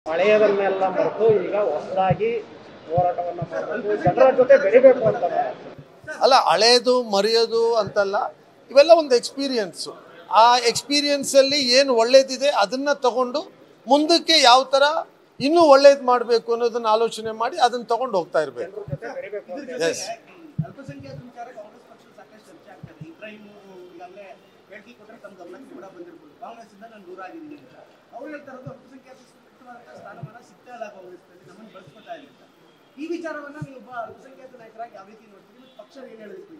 ಹಳೆಯದನ್ನೆಲ್ಲ ಮರೆತು ಈಗ ಹೊಸದಾಗಿ ಹೋರಾಟವನ್ನ ಮಾಡಬೇಕು ಜನರ ಜೊತೆ ಬೆರಿಬೇಕು ಅಂತ ಅಲ್ಲ ಹಳೇದು ಮರೆಯೋದು ಅಂತಲ್ಲ ಇವೆಲ್ಲ ಒಂದು ಎಕ್ಸ್ಪೀರಿಯನ್ಸು ಆ ಎಕ್ಸ್ಪೀರಿಯನ್ಸಲ್ಲಿ ಏನು ಒಳ್ಳೇದಿದೆ ಅದನ್ನು ತಗೊಂಡು ಮುಂದಕ್ಕೆ ಯಾವ ಥರ ಇನ್ನೂ ಒಳ್ಳೇದು ಮಾಡಬೇಕು ಅನ್ನೋದನ್ನ ಆಲೋಚನೆ ಮಾಡಿ ಅದನ್ನು ತಗೊಂಡು ಹೋಗ್ತಾ ಇರಬೇಕು ಜೊತೆ ಬೆರಿಬೇಕು ಅಂತ ಎಸ್ ಅಲ್ಪಸಂಖ್ಯಾತರ ವಿಚಾರ ಕಾಂಗ್ರೆಸ್ ಪಕ್ಷದ ಸಾಕಷ್ಟು ಚರ್ಚೆ ಆಗ್ತದೆ ಇಬ್ರಾಹಿಂ ಈಗಾಗಲೇ ಹೇಳಿಕೆ ಕೊಟ್ಟರೆ ತಮ್ಮ ಗಮನಕ್ಕೆ ಕೂಡ ಬಂದಿರ್ಬೋದು ಕಾಂಗ್ರೆಸ್ ಇಂದ ನಾನು ದೂರ ಆಗಿದ್ದೀನಿ ಅಂತ ಅವ್ರು ಹೇಳ್ತಾ ಇರೋದು ಅಲ್ಪಸಂಖ್ಯಾತ ಸೂಕ್ತವಾದಂತಹ ಸ್ಥಾನಮಾನ ಸಿಗ್ತಾ ಇಲ್ಲ ಕಾಂಗ್ರೆಸ್ನಲ್ಲಿ ನಮ್ಮನ್ನು ಬಳಸ್ಕೊತಾ ಇಲ್ಲ ಅಂತ ಈ ವಿಚಾರವನ್ನ ನೀವು ಒಬ್ಬ ಅಲ್ಪಸಂಖ್ಯಾತ ನಾಯಕರಾಗಿ ಯಾವ ರೀತಿ ನೋಡ್ತೀರಿ ಮತ್ತು ಪಕ್ಷ ಏನು ಹೇಳಬೇಕು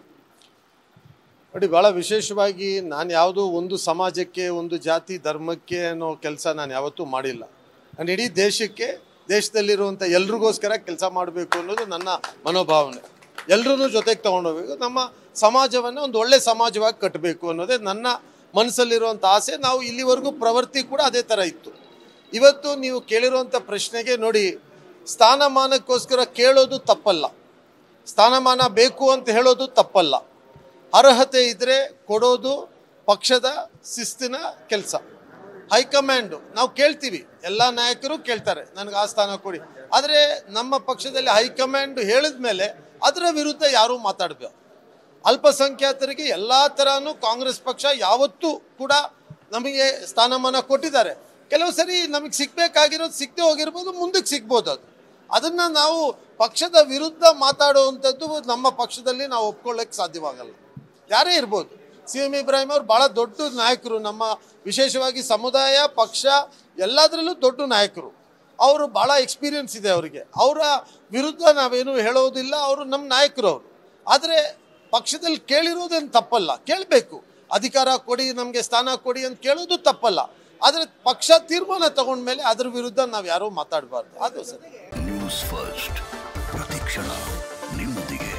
ನೋಡಿ ಭಾಳ ವಿಶೇಷವಾಗಿ ನಾನು ಯಾವುದೋ ಒಂದು ಸಮಾಜಕ್ಕೆ ಒಂದು ಜಾತಿ ಧರ್ಮಕ್ಕೆ ಅನ್ನೋ ಕೆಲಸ ನಾನು ಯಾವತ್ತೂ ಮಾಡಿಲ್ಲ ನಾನು ಇಡೀ ದೇಶಕ್ಕೆ ದೇಶದಲ್ಲಿರುವಂಥ ಎಲ್ರಿಗೋಸ್ಕರ ಕೆಲಸ ಮಾಡಬೇಕು ಅನ್ನೋದು ನನ್ನ ಮನೋಭಾವನೆ ಎಲ್ಲರೂ ಜೊತೆಗೆ ತೊಗೊಂಡೋಗ್ಬೇಕು ನಮ್ಮ ಸಮಾಜವನ್ನು ಒಂದು ಒಳ್ಳೆ ಸಮಾಜವಾಗಿ ಕಟ್ಟಬೇಕು ಅನ್ನೋದೇ ನನ್ನ ಮನಸ್ಸಲ್ಲಿರುವಂಥ ಆಸೆ ನಾವು ಇಲ್ಲಿವರೆಗೂ ಪ್ರವೃತ್ತಿ ಕೂಡ ಅದೇ ಥರ ಇತ್ತು ಇವತ್ತು ನೀವು ಕೇಳಿರುವಂಥ ಪ್ರಶ್ನೆಗೆ ನೋಡಿ ಸ್ಥಾನಮಾನಕ್ಕೋಸ್ಕರ ಕೇಳೋದು ತಪ್ಪಲ್ಲ ಸ್ಥಾನಮಾನ ಬೇಕು ಅಂತ ಹೇಳೋದು ತಪ್ಪಲ್ಲ ಅರ್ಹತೆ ಇದ್ದರೆ ಕೊಡೋದು ಪಕ್ಷದ ಶಿಸ್ತಿನ ಕೆಲಸ ಹೈಕಮಾಂಡು ನಾವು ಕೇಳ್ತೀವಿ ಎಲ್ಲ ನಾಯಕರು ಕೇಳ್ತಾರೆ ನನಗೆ ಆ ಸ್ಥಾನ ಕೊಡಿ ಆದರೆ ನಮ್ಮ ಪಕ್ಷದಲ್ಲಿ ಹೈಕಮಾಂಡ್ ಹೇಳಿದ ಮೇಲೆ ಅದರ ವಿರುದ್ಧ ಯಾರೂ ಮಾತಾಡಬೇಕು ಅಲ್ಪಸಂಖ್ಯಾತರಿಗೆ ಎಲ್ಲ ಥರನೂ ಕಾಂಗ್ರೆಸ್ ಪಕ್ಷ ಯಾವತ್ತೂ ಕೂಡ ನಮಗೆ ಸ್ಥಾನಮಾನ ಕೊಟ್ಟಿದ್ದಾರೆ ಕೆಲವು ಸರಿ ನಮಗೆ ಸಿಗ್ಬೇಕಾಗಿರೋದು ಸಿಗದೆ ಹೋಗಿರ್ಬೋದು ಮುಂದಕ್ಕೆ ಸಿಗ್ಬೋದು ಅದು ಅದನ್ನು ನಾವು ಪಕ್ಷದ ವಿರುದ್ಧ ಮಾತಾಡುವಂಥದ್ದು ನಮ್ಮ ಪಕ್ಷದಲ್ಲಿ ನಾವು ಒಪ್ಕೊಳ್ಳೋಕ್ಕೆ ಸಾಧ್ಯವಾಗಲ್ಲ ಯಾರೇ ಇರ್ಬೋದು ಸಿ ಎಂ ಇಬ್ರಾಹಿಂ ಅವ್ರು ಭಾಳ ದೊಡ್ಡ ನಾಯಕರು ನಮ್ಮ ವಿಶೇಷವಾಗಿ ಸಮುದಾಯ ಪಕ್ಷ ಎಲ್ಲದರಲ್ಲೂ ದೊಡ್ಡ ನಾಯಕರು ಅವರು ಭಾಳ ಎಕ್ಸ್ಪೀರಿಯನ್ಸ್ ಇದೆ ಅವರಿಗೆ ಅವರ ವಿರುದ್ಧ ನಾವೇನು ಹೇಳೋದಿಲ್ಲ ಅವರು ನಮ್ಮ ನಾಯಕರು ಅವರು ಆದರೆ ಪಕ್ಷದಲ್ಲಿ ಕೇಳಿರೋದೇನು ತಪ್ಪಲ್ಲ ಕೇಳಬೇಕು ಅಧಿಕಾರ ಕೊಡಿ ನಮಗೆ ಸ್ಥಾನ ಕೊಡಿ ಅಂತ ಕೇಳೋದು ತಪ್ಪಲ್ಲ ಆದರೆ ಪಕ್ಷ ತೀರ್ಮಾನ ತಗೊಂಡ್ಮೇಲೆ ಅದ್ರ ವಿರುದ್ಧ ನಾವು ಯಾರೂ ಮಾತಾಡಬಾರ್ದು ಅದು ಸರಿ ನ್ಯೂಸ್ ಫಸ್ಟ್ ಪ್ರತಿಕ್ಷಣ ನಿಮ್ಮೊಂದಿಗೆ